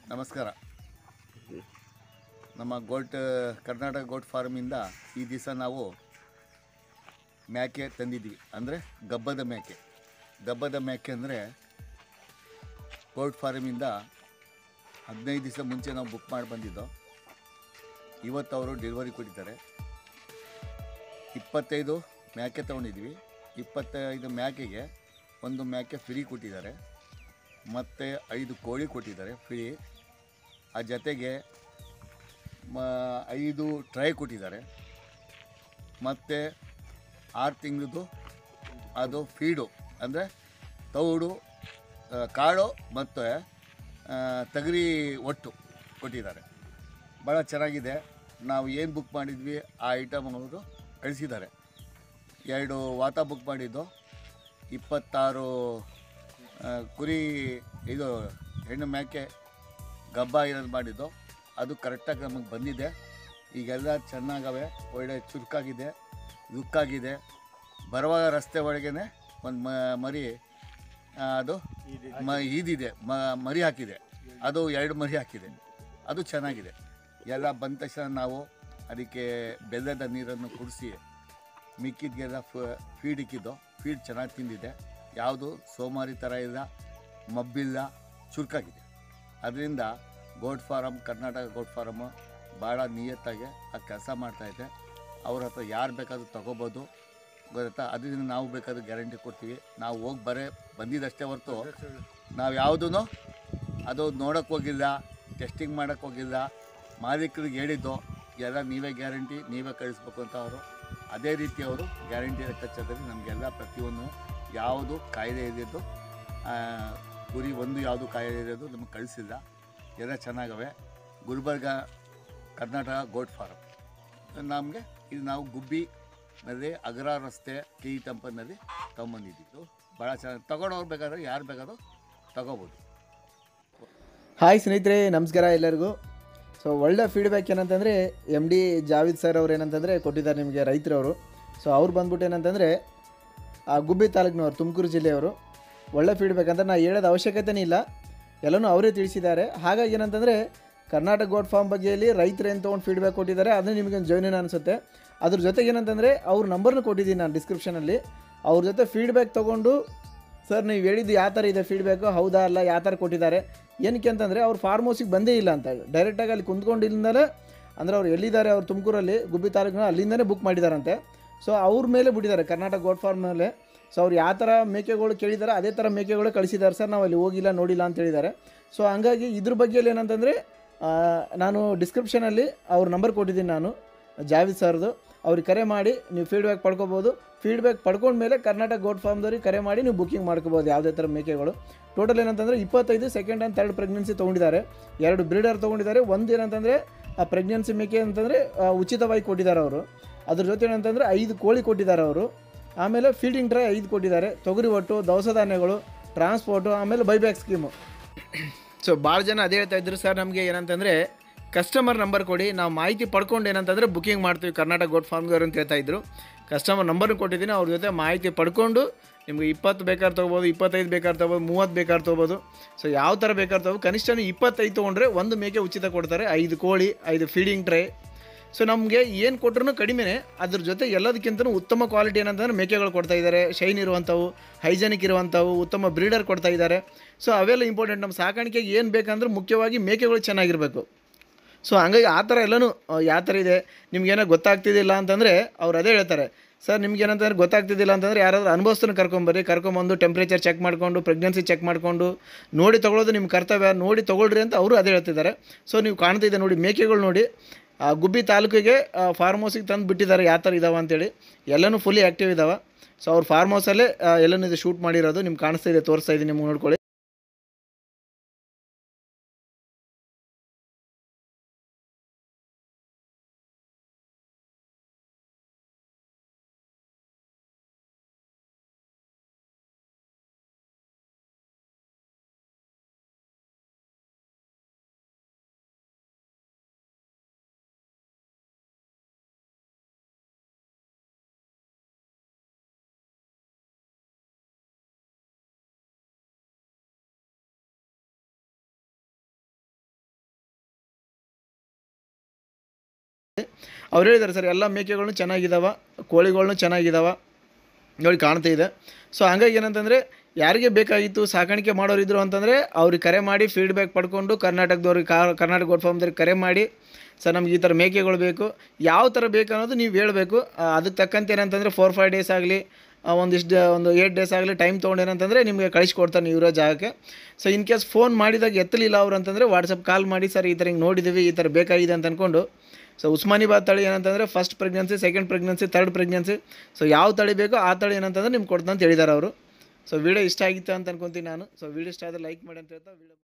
ನಮಸ್ಕಾರ ನಮ್ಮ ಗೋಟ್ ಕರ್ನಾಟಕ ಗೋಟ್ ಫಾರ್ಮಿಂದ ಈ ದಿವಸ ನಾವು ಮೇಕೆ ತಂದಿದ್ದೀವಿ ಅಂದರೆ ಗಬ್ಬದ ಮೇಕೆ ಗಬ್ಬದ ಮೇಕೆ ಅಂದರೆ ಗೋಟ್ ಫಾರ್ಮಿಂದ ಹದಿನೈದು ದಿವಸ ಮುಂಚೆ ನಾವು ಬುಕ್ ಮಾಡಿ ಬಂದಿದ್ದೋ ಇವತ್ತು ಅವರು ಡೆಲಿವರಿ ಕೊಟ್ಟಿದ್ದಾರೆ ಇಪ್ಪತ್ತೈದು ಮೇಕೆ ತೊಗೊಂಡಿದ್ವಿ ಇಪ್ಪತ್ತೈದು ಮೇಕೆಗೆ ಒಂದು ಮೇಕೆ ಫ್ರೀ ಕೊಟ್ಟಿದ್ದಾರೆ ಮತ್ತು ಐದು ಕೋಳಿ ಕೊಟ್ಟಿದ್ದಾರೆ ಫ್ರೀ ಆ ಜೊತೆಗೆ ಮ ಐದು ಟ್ರೈ ಕೊಟ್ಟಿದ್ದಾರೆ ಮತ್ತು ಆರು ತಿಂಗಳದು ಅದು ಫೀಡು ಅಂದರೆ ತೌಡು ಆ, ಕಾಳು ಮತ್ತು ಆ, ತಗರಿ ಒಟ್ಟು ಕೊಟ್ಟಿದ್ದಾರೆ ಭಾಳ ಚೆನ್ನಾಗಿದೆ ನಾವು ಏನು ಬುಕ್ ಮಾಡಿದ್ವಿ ಆ ಐಟಮ್ ಅವರು ಕಳಿಸಿದ್ದಾರೆ ಎರಡು ವಾತ ಬುಕ್ ಮಾಡಿದ್ದು ಇಪ್ಪತ್ತಾರು ಆ, ಕುರಿ ಇದು ಹೆಣ್ಣು ಮೇಕೆ ಗಬ್ಬ ಇರೋದು ಮಾಡಿದ್ದು ಅದು ಕರೆಕ್ಟಾಗಿ ನಮಗೆ ಬಂದಿದೆ ಈಗೆಲ್ಲ ಚೆನ್ನಾಗವೆ ಒಳ್ಳೆ ಚುರುಕಾಗಿದೆ ಲುಕ್ಕಾಗಿದೆ ಬರುವಾಗ ರಸ್ತೆ ಒಳಗೇನೆ ಒಂದು ಮ ಮರಿ ಆ, ಅದು ಮ ಈದಿದೆ ಮ ಮರಿ ಹಾಕಿದೆ ಅದು ಎರಡು ಮರಿ ಹಾಕಿದೆ ಅದು ಚೆನ್ನಾಗಿದೆ ಎಲ್ಲ ಬಂದ ತಕ್ಷಣ ನಾವು ಅದಕ್ಕೆ ಬೆಲ್ಲದ ನೀರನ್ನು ಕುಡಿಸಿ ಮಿಕ್ಕಿದ್ಗೆಲ್ಲ ಫೀಡ್ ಇಕ್ಕಿದ್ದು ಫೀಡ್ ಚೆನ್ನಾಗಿ ತಿಂದಿದೆ ಯಾವುದು ಸೋಮಾರಿ ಥರ ಇಲ್ಲ ಮಬ್ಬಿಲ್ಲ ಚುರುಕಾಗಿದೆ ಅದರಿಂದ goat farm Karnataka goat farm ಭಾಳ ನಿಯತ್ತಾಗಿ ಆ ಕೆಲಸ ಮಾಡ್ತಾಯಿದೆ ಅವ್ರ ಹತ್ರ ಯಾರು ಬೇಕಾದ್ರೂ ತೊಗೋಬೋದು ಗೊತ್ತಾ ಅದರಿಂದ ನಾವು ಬೇಕಾದ್ರೂ ಗ್ಯಾರಂಟಿ ಕೊಡ್ತೀವಿ ನಾವು ಹೋಗಿ ಬರೇ ಬಂದಿದ್ದಷ್ಟೇ ಹೊರತು ನಾವು ಯಾವುದೂ ಅದು ನೋಡೋಕ್ಕೆ ಹೋಗಿಲ್ಲ ಟೆಸ್ಟಿಂಗ್ ಮಾಡೋಕ್ಕೆ ಹೋಗಿಲ್ಲ ಮಾಲೀಕರಿಗೆ ಹೇಳಿದ್ದು ಎಲ್ಲ ನೀವೇ ಗ್ಯಾರಂಟಿ ನೀವೇ ಕಳಿಸ್ಬೇಕು ಅಂತ ಅವರು ಅದೇ ರೀತಿ ಅವರು ಗ್ಯಾರಂಟಿ ಕಚ್ಚೋದ್ರಲ್ಲಿ ನಮಗೆಲ್ಲ ಪ್ರತಿಯೊಂದು ಯಾವುದು ಕಾಯಿಲೆ ಇದ್ದಿದ್ದು ಆ, ಕುರಿ ಒಂದು ಯಾವುದು ಕಾಯಿಲೆ ಇರೋದು ನಮಗೆ ಕಳಿಸಿಲ್ಲ ಎಲ್ಲ ಚೆನ್ನಾಗವೆ ಗುಲ್ಬರ್ಗ ಕರ್ನಾಟಕ ಗೋಟ್ ಫಾರಮ್ ನಮಗೆ ಇದು ನಾವು ಗುಬ್ಬಿ ನಲ್ಲಿ ಅಗ್ರ ರಸ್ತೆ ಟಿ ಟೆಂಪಲ್ನಲ್ಲಿ ತೊಗೊಂಬಂದಿದ್ದು ಭಾಳ ಚೆನ್ನಾಗಿ ತೊಗೊಂಡೋಗಿ ಬೇಕಾದ್ರೆ ಯಾರು ಬೇಕಾದ್ರೂ ತೊಗೋಬೋದು ಹಾಯ್ ಸ್ನೇಹಿತರೆ ನಮಸ್ಕಾರ ಎಲ್ಲರಿಗೂ ಸೊ ಒಳ್ಳೆ ಫೀಡ್ಬ್ಯಾಕ್ ಏನಂತಂದರೆ ಎಮ್ ಡಿ ಜಾವಿದ್ ಸರ್ ಅವ್ರು ಏನಂತಂದರೆ ಕೊಟ್ಟಿದ್ದಾರೆ ನಿಮಗೆ ರೈತರವರು ಸೊ ಅವ್ರು ಬಂದ್ಬಿಟ್ಟು ಏನಂತಂದರೆ ಆ ಗುಬ್ಬಿ ತಾಲೂಕಿನವ್ರು ತುಮಕೂರು ಜಿಲ್ಲೆಯವರು ಒಳ್ಳೆ ಫೀಡ್ಬ್ಯಾಕ್ ಅಂತ ನಾ ಹೇಳೋದು ಅವಶ್ಯಕತೆನೇ ಇಲ್ಲ ಎಲ್ಲನೂ ಅವರೇ ತಿಳಿಸಿದ್ದಾರೆ ಹಾಗಾಗಿ ಏನಂತಂದರೆ ಕರ್ನಾಟಕ ಗೋಡ್ ಫಾರ್ಮ್ ಬಗ್ಗೆಯಲ್ಲಿ ರೈತರು ಏನು ತೊಗೊಂಡು ಫೀಡ್ಬ್ಯಾಕ್ ಕೊಟ್ಟಿದ್ದಾರೆ ಅದು ನಿಮಗೆ ಜೈನಿನ ಅನಿಸುತ್ತೆ ಅದ್ರ ಜೊತೆಗೆ ಏನಂತಂದರೆ ಅವ್ರ ನಂಬರ್ನ ಕೊಟ್ಟಿದ್ದೀನಿ ನಾನು ಡಿಸ್ಕ್ರಿಪ್ಷನಲ್ಲಿ ಅವ್ರ ಜೊತೆ ಫೀಡ್ಬ್ಯಾಕ್ ತೊಗೊಂಡು ಸರ್ ನೀವು ಹೇಳಿದ್ದು ಯಾವ ಥರ ಇದೆ ಫೀಡ್ಬ್ಯಾಕು ಹೌದಾ ಅಲ್ಲ ಯಾವ ಥರ ಕೊಟ್ಟಿದ್ದಾರೆ ಏನಕ್ಕೆ ಅಂತಂದರೆ ಅವ್ರು ಫಾರ್ಮ್ ಹೌಸಿಗೆ ಬಂದೇ ಇಲ್ಲ ಅಂತ ಡೈರೆಕ್ಟಾಗಿ ಅಲ್ಲಿ ಕುಂತ್ಕೊಂಡಿಲ್ಲದಲೇ ಅಂದರೆ ಅವ್ರು ಎಲ್ಲಿದ್ದಾರೆ ಅವ್ರು ತುಮಕೂರಲ್ಲಿ ಗುಬ್ಬಿ ತಾಲೂಕಿನ ಅಲ್ಲಿಂದನೇ ಬುಕ್ ಮಾಡಿದಾರಂತೆ ಸೊ ಅವ್ರ ಮೇಲೆ ಬಿಟ್ಟಿದ್ದಾರೆ ಕರ್ನಾಟಕ ಗೋಟ್ ಫಾರ್ಮ್ ಮೇಲೆ ಸೊ ಅವ್ರು ಯಾವ ಥರ ಮೇಕೆಗಳು ಕೇಳಿದ್ದಾರೆ ಅದೇ ಥರ ಮೇಕೆಗಳು ಕಳಿಸಿದ್ದಾರೆ ಸರ್ ನಾವು ಅಲ್ಲಿ ಹೋಗಿಲ್ಲ ನೋಡಿಲ್ಲ ಅಂತ ಹೇಳಿದ್ದಾರೆ ಸೊ ಹಂಗಾಗಿ ಇದ್ರ ಬಗ್ಗೆಯಲ್ಲಿ ಏನಂತಂದರೆ ಆ, ನಾನು ಡಿಸ್ಕ್ರಿಪ್ಷನಲ್ಲಿ ಅವ್ರ ನಂಬರ್ ಕೊಟ್ಟಿದ್ದೀನಿ ನಾನು ಜಾವಿದ್ ಸರ್ದು ಅವ್ರಿಗೆ ಕರೆ ಮಾಡಿ ನೀವು ಫೀಡ್ಬ್ಯಾಕ್ ಪಡ್ಕೋಬೋದು ಫೀಡ್ಬ್ಯಾಕ್ ಪಡ್ಕೊಂಡ್ಮೇಲೆ ಕರ್ನಾಟಕ ಗೋಟ್ ಫಾರ್ಮ್ದವ್ರಿಗೆ ಕರೆ ಮಾಡಿ ನೀವು ಬುಕ್ಕಿಂಗ್ ಮಾಡ್ಕೋಬೋದು ಯಾವುದೇ ಥರ ಮೇಕೆಗಳು ಟೋಟಲ್ ಏನಂತಂದರೆ ಇಪ್ಪತ್ತೈದು ಸೆಕೆಂಡ್ ಆ್ಯಂಡ್ ಥರ್ಡ್ ಪ್ರೆಗ್ನೆನ್ಸಿ ತೊಗೊಂಡಿದ್ದಾರೆ ಎರಡು ಬ್ರೀಡರ್ ತೊಗೊಂಡಿದ್ದಾರೆ ಒಂದು ಏನಂತಂದರೆ ಆ ಪ್ರೆಗ್ನೆನ್ಸಿ ಮೇಕೆ ಅಂತಂದರೆ ಆ, ಉಚಿತವಾಗಿ ಕೊಟ್ಟಿದ್ದಾರೆ ಅವರು ಅದ್ರ ಜೊತೆ ಏನಂತಂದರೆ ಐದು ಕೋಳಿ ಕೊಟ್ಟಿದ್ದಾರೆ ಅವರು ಆಮೇಲೆ ಫೀಡಿಂಗ್ ಟ್ರೈ ಐದು ಕೊಟ್ಟಿದ್ದಾರೆ ತೊಗರಿ ಒಟ್ಟು ದವಸ ಧಾನ್ಯಗಳು ಟ್ರಾನ್ಸ್ಪೋರ್ಟು ಆಮೇಲೆ ಬೈಬ್ಯಾಕ್ ಸ್ಕೀಮು ಸೊ ಭಾಳ ಜನ ಅದೇ ಹೇಳ್ತಾ ಇದ್ರು ಸರ್ ನಮಗೆ ಏನಂತಂದರೆ ಕಸ್ಟಮರ್ ನಂಬರ್ ಕೊಡಿ ನಾವು ಮಾಹಿತಿ ಪಡ್ಕೊಂಡು ಏನಂತಂದರೆ ಬುಕಿಂಗ್ ಮಾಡ್ತೀವಿ ಕರ್ನಾಟಕ ಗೋಟ್ ಫಾರ್ಮ್ದವ್ರು ಅಂತ ಹೇಳ್ತಾ ಇದ್ರು ಕಸ್ಟಮರ್ ನಂಬರ್ನ ಕೊಟ್ಟಿದ್ದೀನಿ ಅವ್ರ ಜೊತೆ ಮಾಹಿತಿ ಪಡ್ಕೊಂಡು ನಿಮಗೆ ಇಪ್ಪತ್ತು ಬೇಕಾದ್ರೆ ತೊಗೋಬೋದು ಇಪ್ಪತ್ತೈದು ಬೇಕಾದ್ರೆ ತೊಗೋಬೋದು ಮೂವತ್ತು ಬೇಕಾದ್ರೆ ತೊಗೋಬೋದು ಸೊ ಯಾವ ಥರ ಬೇಕಾದ್ರೆ ತೊಗೋಬೋದು ಕನಿಷ್ಠ ನೀವು ಇಪ್ಪತ್ತೈದು ತೊಗೊಂಡ್ರೆ ಒಂದು ಮೇಕೆ ಉಚಿತ ಕೊಡ್ತಾರೆ ಐದು ಕೋಳಿ ಐದು ಫೀಡಿಂಗ್ ಟ್ರೈ ಸೊ ನಮಗೆ ಏನು ಕೊಟ್ರೂ ಕಡಿಮೆನೇ ಅದ್ರ ಜೊತೆ ಎಲ್ಲದಕ್ಕಿಂತ ಉತ್ತಮ ಕ್ವಾಲಿಟಿ ಏನಂತಂದ್ರೆ ಮೇಕೆಗಳು ಕೊಡ್ತಾ ಇದ್ದಾರೆ ಶೈನ್ ಇರುವಂಥವು ಹೈಜೆನಿಕ್ ಇರುವಂಥವು ಉತ್ತಮ ಬ್ರೀಡರ್ ಕೊಡ್ತಾ ಇದ್ದಾರೆ ಸೊ ಅವೆಲ್ಲ ಇಂಪಾರ್ಟೆಂಟ್ ನಮ್ಮ ಸಾಕಾಣಿಕೆಗೆ ಏನು ಬೇಕಂದ್ರೆ ಮುಖ್ಯವಾಗಿ ಮೇಕೆಗಳು ಚೆನ್ನಾಗಿರಬೇಕು ಸೊ ಹಂಗಾಗಿ ಆ ಥರ ಎಲ್ಲನೂ ಆ, ಯಾವ ಥರ ಇದೆ ನಿಮ್ಗೇನೋ ಗೊತ್ತಾಗ್ತಿದ್ದಿಲ್ಲ ಅಂತಂದರೆ ಅವ್ರು ಅದೇ ಹೇಳ್ತಾರೆ ಸರ್ ನಿಮ್ಗೆ ಏನಂತಂದ್ರೆ ಗೊತ್ತಾಗ್ತಿದ್ದಿಲ್ಲ ಅಂತಂದರೆ ಯಾರಾದ್ರೂ ಅನುಭವಸ್ಥನ ಕರ್ಕೊಂಬರ್ರಿ ಕರ್ಕೊಂಬಂದು ಟೆಂಪ್ರೇಚರ್ ಚೆಕ್ ಮಾಡಿಕೊಂಡು ಪ್ರೆಗ್ನೆನ್ಸಿ ಚೆಕ್ ಮಾಡಿಕೊಂಡು ನೋಡಿ ತೊಗೊಳೋದು ನಿಮ್ಮ ಕರ್ತವ್ಯ ನೋಡಿ ತೊಗೊಳ್ರಿ ಅಂತ ಅವರು ಅದೇ ಹೇಳ್ತಿದ್ದಾರೆ ಸೊ ನೀವು ಕಾಣ್ತಿದೆ ನೋಡಿ ಮೇಕೆಗಳು ನೋಡಿ ಆ ಗುಬ್ಬಿ ತಾಲೂಕಿಗೆ ಫಾರ್ಮ್ ಹೌಸಿಗೆ ತಂದು ಬಿಟ್ಟಿದ್ದಾರೆ ಯಾವ ಥರ ಇದಾವೆ ಅಂತೇಳಿ ಎಲ್ಲನೂ ಫುಲ್ಲಿ ಆ್ಯಕ್ಟಿವ್ ಇದ್ದಾವೆ ಸೊ ಅವ್ರು ಫಾರ್ಮ್ ಹೌಸಲ್ಲೇ ಎಲ್ಲನೂ ಇದು ಶೂಟ್ ಮಾಡಿರೋದು ನಿಮ್ಗೆ ಕಾಣಿಸ್ತಾ ಇದೆ ತೋರಿಸ್ತಾ ಇದ್ದೀನಿ ನಿಮ್ಗೆ ನೋಡ್ಕೊಳ್ಳಿ ಅವ್ರು ಹೇಳಿದ್ದಾರೆ ಸರ್ ಎಲ್ಲ ಮೇಕೆಗಳು ಚೆನ್ನಾಗಿದ್ದಾವೆ ಕೋಳಿಗಳ್ನು ಚೆನ್ನಾಗಿದ್ದಾವೆ ನೋಡಿ ಕಾಣ್ತಾ ಇದೆ ಸೊ ಹಂಗಾಗಿ ಏನಂತಂದರೆ ಯಾರಿಗೆ ಬೇಕಾಗಿತ್ತು ಸಾಕಾಣಿಕೆ ಮಾಡೋರಿದ್ರು ಅಂತಂದರೆ ಅವ್ರಿಗೆ ಕರೆ ಮಾಡಿ ಫೀಡ್ಬ್ಯಾಕ್ ಪಡ್ಕೊಂಡು ಕರ್ನಾಟಕದವ್ರಿಗೆ ಕಾ ಕರ್ನಾಟಕ ಗೋಟ್ ಫಾರ್ಮ್ದವ್ರಿಗೆ ಕರೆ ಮಾಡಿ ಸರ್ ನಮ್ಗೆ ಈ ಥರ ಮೇಕೆಗಳು ಬೇಕು ಯಾವ ಥರ ಬೇಕು ಅನ್ನೋದು ನೀವು ಹೇಳಬೇಕು ಅದಕ್ಕೆ ತಕ್ಕಂತೆ ಏನಂತಂದರೆ ಫೋರ್ ಫೈವ್ ಡೇಸ್ ಆಗಲಿ ಒಂದಿಷ್ಟು ಒಂದು ಏಯ್ಟ್ ಡೇಸ್ ಆಗಲಿ ಟೈಮ್ ತೊಗೊಂಡು ಏನಂತಂದರೆ ನಿಮಗೆ ಕಳಿಸ್ಕೊಡ್ತಾರೆ ನೀವು ಇರೋ ಜಾಗಕ್ಕೆ ಸೊ ಇನ್ ಕೇಸ್ ಫೋನ್ ಮಾಡಿದಾಗ ಎತ್ತಲಿಲ್ಲ ಅವ್ರು ಅಂತಂದರೆ ವಾಟ್ಸಪ್ ಕಾಲ್ ಮಾಡಿ ಸರ್ ಈ ಥರ ಹಿಂಗೆ ನೋಡಿದ್ದೀವಿ ಈ ಥರ ಬೇಕಾಗಿದೆ ಅಂತ ಅಂದ್ಕೊಂಡು ಸೊ ಉಸ್ಮಾನಿಬಾದ್ ತಳಿ ಏನಂತಂದರೆ first pregnancy second pregnancy third pregnancy so ಯಾವ ತಳಿ ಬೇಕೋ ಆ ತಳಿ ಏನಂತಂದ್ರೆ ನಿಮ್ಗೆ ಕೊಡ್ತಾ ಅಂತ ಹೇಳಿದ್ದಾರೆ ಅವರು ಸೊ ವಿಡಿಯೋ ಇಷ್ಟ ಆಗಿತ್ತು ಅಂತ ಅನ್ಕೊತೀನಿ ನಾನು ಸೊ ವಿಡಿಯೋ ಇಷ್ಟ ಆದರೆ ಲೈಕ್ ಮಾಡಿ ಅಂತ ಹೇಳ್ತಾ ವಿಡಿಯೋ